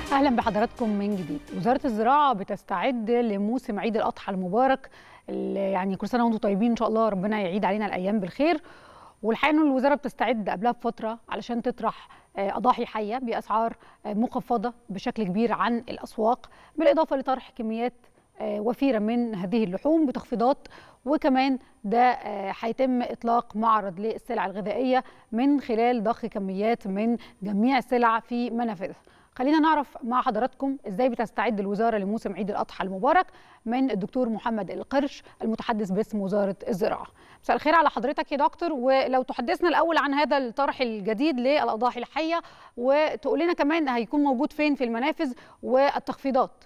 اهلا بحضراتكم من جديد وزاره الزراعه بتستعد لموسم عيد الاضحى المبارك اللي يعني كل سنه وانتم طيبين ان شاء الله ربنا يعيد علينا الايام بالخير والحقيقه ان الوزاره بتستعد قبلها بفتره علشان تطرح اضاحي حيه باسعار مخفضه بشكل كبير عن الاسواق بالاضافه لطرح كميات وفيره من هذه اللحوم بتخفيضات وكمان ده هيتم اطلاق معرض للسلع الغذائيه من خلال ضخ كميات من جميع السلع في منافذها خلينا نعرف مع حضراتكم ازاي بتستعد الوزاره لموسم عيد الاضحى المبارك من الدكتور محمد القرش المتحدث باسم وزاره الزراعه. مساء الخير على حضرتك يا دكتور ولو تحدثنا الاول عن هذا الطرح الجديد للاضاحي الحيه وتقول لنا كمان هيكون موجود فين في المنافذ والتخفيضات.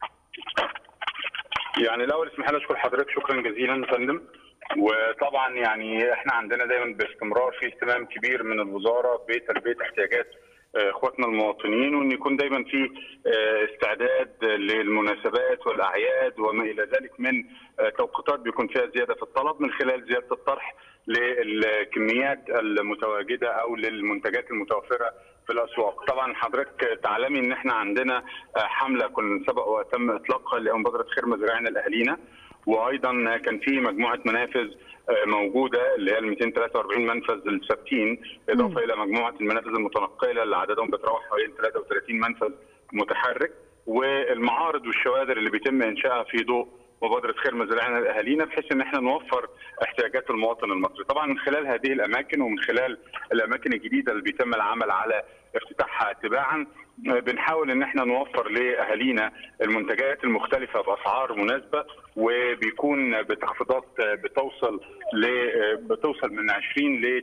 يعني الاول اسمح لي اشكر حضرتك شكرا جزيلا يا فندم وطبعا يعني احنا عندنا دايما باستمرار في اهتمام كبير من الوزاره بتلبيه احتياجات اخواتنا المواطنين وان يكون دايما في استعداد للمناسبات والاعياد وما الى ذلك من توقيتات بيكون فيها زياده في الطلب من خلال زياده الطرح للكميات المتواجده او للمنتجات المتوفره في الاسواق طبعا حضرتك تعلمي ان احنا عندنا حمله كنا سبق وتم اطلاقها لمبادره خير مزارعنا لاهالينا وايضا كان في مجموعه منافذ موجوده اللي هي ال 243 منفذ الثابتين اضافه الى مجموعه المنافذ المتنقله اللي عددهم بيتراوح حوالي 33 منفذ متحرك والمعارض والشوادر اللي بيتم انشائها في ضوء مبادره خير مزارعنا لاهالينا بحيث ان احنا نوفر احتياجات المواطن المصري، طبعا من خلال هذه الاماكن ومن خلال الاماكن الجديده اللي بيتم العمل على افتتاحها تباعا بنحاول ان احنا نوفر لاهالينا المنتجات المختلفه باسعار مناسبه وبيكون بتخفيضات بتوصل ل بتوصل من 20 ل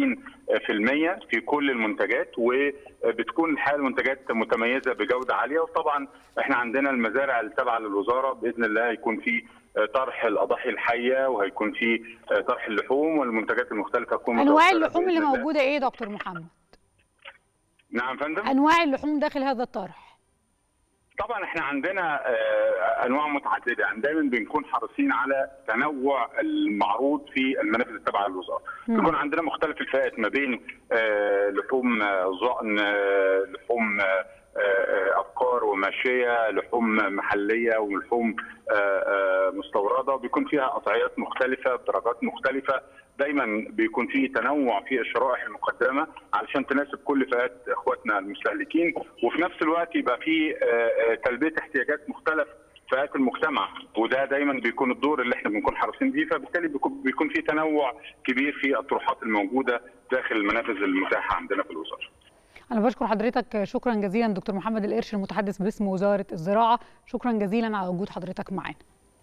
30% في كل المنتجات وبتكون الحقيقه المنتجات متميزه بجوده عاليه وطبعا احنا عندنا المزارع التابعه للوزاره باذن الله هيكون في طرح الاضاحي الحيه وهيكون في طرح اللحوم والمنتجات المختلفه هتكون انواع اللحوم اللي موجوده ايه يا دكتور محمد؟ نعم فندم انواع اللحوم داخل هذا الطرح طبعا احنا عندنا انواع متعدده يعني دايما بنكون حريصين على تنوع المعروض في المنافذ التابعه للوزاره بيكون عندنا مختلف الفئات ما بين لحوم ظأن لحوم ابقار وماشيه لحوم محليه ولحوم مستورده وبيكون فيها قطعيات مختلفه بدرجات مختلفه دايما بيكون في تنوع في الشرائح المقدمه علشان تناسب كل فئات اخواتنا المستهلكين وفي نفس الوقت يبقى في تلبيه احتياجات مختلف فئات المجتمع وده دايما بيكون الدور اللي احنا بنكون حريصين بيه فبالتالي بيكون في تنوع كبير في الطروحات الموجوده داخل المنافذ المتاحه عندنا في الوزاره. أنا بشكر حضرتك شكرا جزيلا دكتور محمد القرش المتحدث باسم وزارة الزراعة شكرا جزيلا على وجود حضرتك معانا